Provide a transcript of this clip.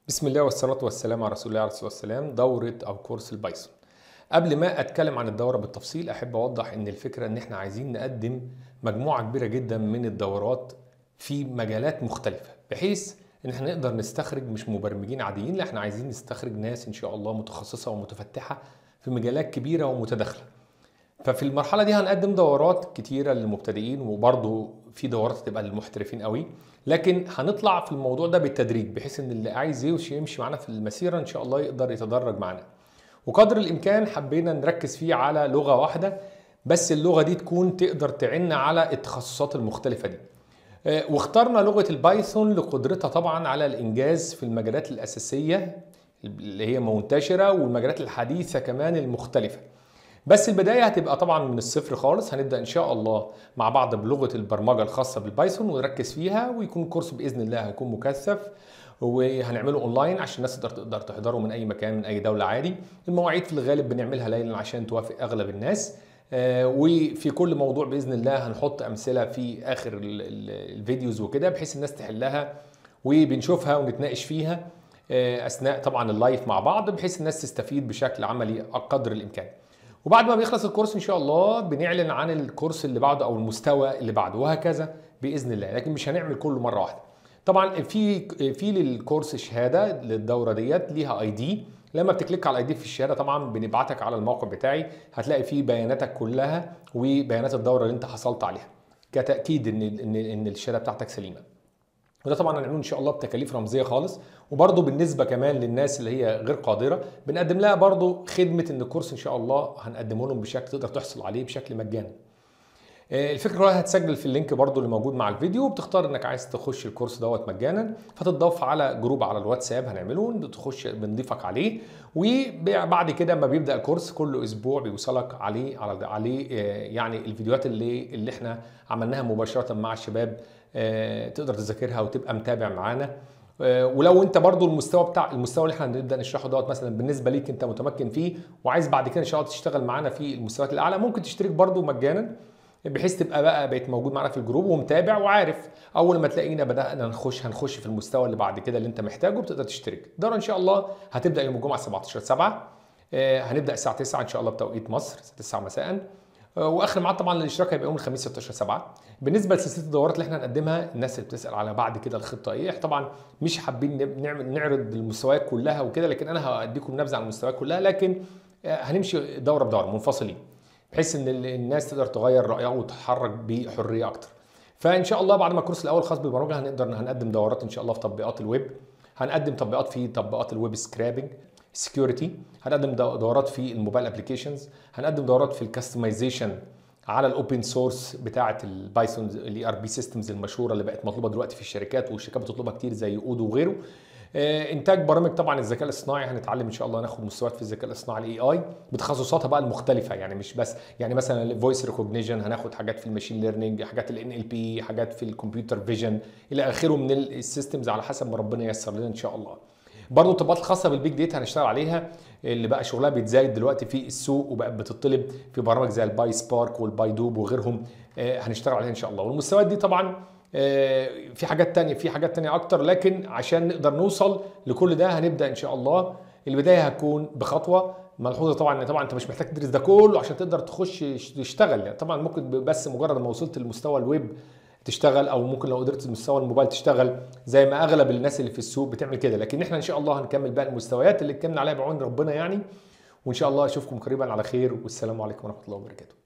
بسم الله والصلاة والسلام على رسول الله عليه الصلاة والسلام دورة أو كورس البايثون قبل ما أتكلم عن الدورة بالتفصيل أحب أوضح إن الفكرة إن إحنا عايزين نقدم مجموعة كبيرة جدا من الدورات في مجالات مختلفة بحيث إن إحنا نقدر نستخرج مش مبرمجين عاديين لا إحنا عايزين نستخرج ناس إن شاء الله متخصصة ومتفتحة في مجالات كبيرة ومتداخلة ففي المرحله دي هنقدم دورات كتيره للمبتدئين وبرضه في دورات هتبقى للمحترفين قوي لكن هنطلع في الموضوع ده بالتدريج بحيث ان اللي عايز يمشي يمشي معانا في المسيره ان شاء الله يقدر يتدرج معانا وقدر الامكان حبينا نركز فيه على لغه واحده بس اللغه دي تكون تقدر تعن على التخصصات المختلفه دي واخترنا لغه البايثون لقدرتها طبعا على الانجاز في المجالات الاساسيه اللي هي منتشره والمجالات الحديثه كمان المختلفه بس البدايه هتبقى طبعا من الصفر خالص هنبدا ان شاء الله مع بعض بلغه البرمجه الخاصه بالبايثون ونركز فيها ويكون الكورس باذن الله هيكون مكثف وهنعمله اونلاين عشان الناس تقدر تقدر تحضره من اي مكان من اي دوله عادي المواعيد في الغالب بنعملها ليلا عشان توافق اغلب الناس آه وفي كل موضوع باذن الله هنحط امثله في اخر الفيديوز وكده بحيث الناس تحلها وبنشوفها ونتناقش فيها آه اثناء طبعا اللايف مع بعض بحيث الناس تستفيد بشكل عملي قدر الامكان وبعد ما بيخلص الكورس ان شاء الله بنعلن عن الكورس اللي بعده او المستوى اللي بعده وهكذا باذن الله لكن مش هنعمل كله مره واحده طبعا في في للكورس شهاده للدوره ديت ليها اي دي لما بتكليك على الاي دي في الشهاده طبعا بنبعتك على الموقع بتاعي هتلاقي فيه بياناتك كلها وبيانات الدوره اللي انت حصلت عليها كتاكيد ان ان ان الشهاده بتاعتك سليمه وده طبعا هنعمله ان شاء الله بتكاليف رمزيه خالص وبرده بالنسبه كمان للناس اللي هي غير قادره بنقدم لها برده خدمه ان الكورس ان شاء الله هنقدمه لهم بشكل تقدر تحصل عليه بشكل مجاني الفكره كلها هتسجل في اللينك برضو اللي موجود مع الفيديو وبتختار انك عايز تخش الكورس دوت مجانا فتتضاف على جروب على الواتساب هنعمله تخش بنضيفك عليه وبعد كده ما بيبدا الكورس كل اسبوع بيوصلك عليه على عليه يعني الفيديوهات اللي اللي احنا عملناها مباشره مع الشباب تقدر تذاكرها وتبقى متابع معانا ولو انت برضو المستوى بتاع المستوى اللي احنا هنبدا نشرحه دوت مثلا بالنسبه ليك انت متمكن فيه وعايز بعد كده ان شاء الله تشتغل معانا في المستويات الاعلى ممكن تشترك برضو مجانا بحيث تبقى بقى بقيت موجود معانا في الجروب ومتابع وعارف اول ما تلاقينا بدانا نخش هنخش في المستوى اللي بعد كده اللي انت محتاجه بتقدر تشترك الدوره ان شاء الله هتبدا يوم الجمعه 17 7 هنبدا الساعه 9 ان شاء الله بتوقيت مصر 9 مساء واخر ميعاد طبعا للاشتراك هيبقى يوم الخميس 16 7 بالنسبه لسلسله الدورات اللي احنا هنقدمها الناس اللي بتسال على بعد كده الخطه ايه طبعا مش حابين نعمل نعرض المستويات كلها وكده لكن انا هاديكم نبذه عن المستويات كلها لكن هنمشي دوره بدوره منفصلين بحيث ان الناس تقدر تغير رايها وتتحرك بحريه اكتر فان شاء الله بعد ما الكورس الاول خاص بالبرمجه هنقدر هنقدم دورات ان شاء الله في تطبيقات الويب هنقدم تطبيقات في تطبيقات الويب سكرابنج سكيورتي هنقدم دورات في الموبايل ابلكيشنز هنقدم دورات في الكاستمايزيشن على الاوبن سورس بتاعه البايثون الاي ار بي سيستمز المشهوره اللي بقت مطلوبه دلوقتي في الشركات والشركات بتطلبها كتير زي اودو وغيره انتاج برامج طبعا الذكاء الاصطناعي هنتعلم ان شاء الله ناخد مستويات في الذكاء الاصطناعي الاي اي بتخصصاتها بقى المختلفه يعني مش بس يعني مثلا الفويس ريكوجنيشن هناخد حاجات في الماشين ليرنينج حاجات الان ال بي حاجات في الكمبيوتر فيجن الى اخره من السيستمز على حسب ما ربنا ييسر لنا ان شاء الله برضه التطبيقات الخاصه بالبيج داتا هنشتغل عليها اللي بقى شغلها بيتزايد دلوقتي في السوق وبقت بتطلب في برامج زي الباي سبارك والباي دوب وغيرهم هنشتغل عليها ان شاء الله والمستويات دي طبعا في حاجات تانية في حاجات تانية اكتر لكن عشان نقدر نوصل لكل ده هنبدا ان شاء الله البدايه هتكون بخطوه ملحوظه طبعا ان طبعا انت مش محتاج تدرس ده كله عشان تقدر تخش تشتغل يعني طبعا ممكن بس مجرد ما وصلت لمستوى الويب تشتغل او ممكن لو قدرت مستوى الموبايل تشتغل زي ما اغلب الناس اللي في السوق بتعمل كده لكن احنا ان شاء الله هنكمل باقي المستويات اللي اتكلمنا عليها بعون ربنا يعني وان شاء الله اشوفكم قريبا على خير والسلام عليكم ورحمه الله وبركاته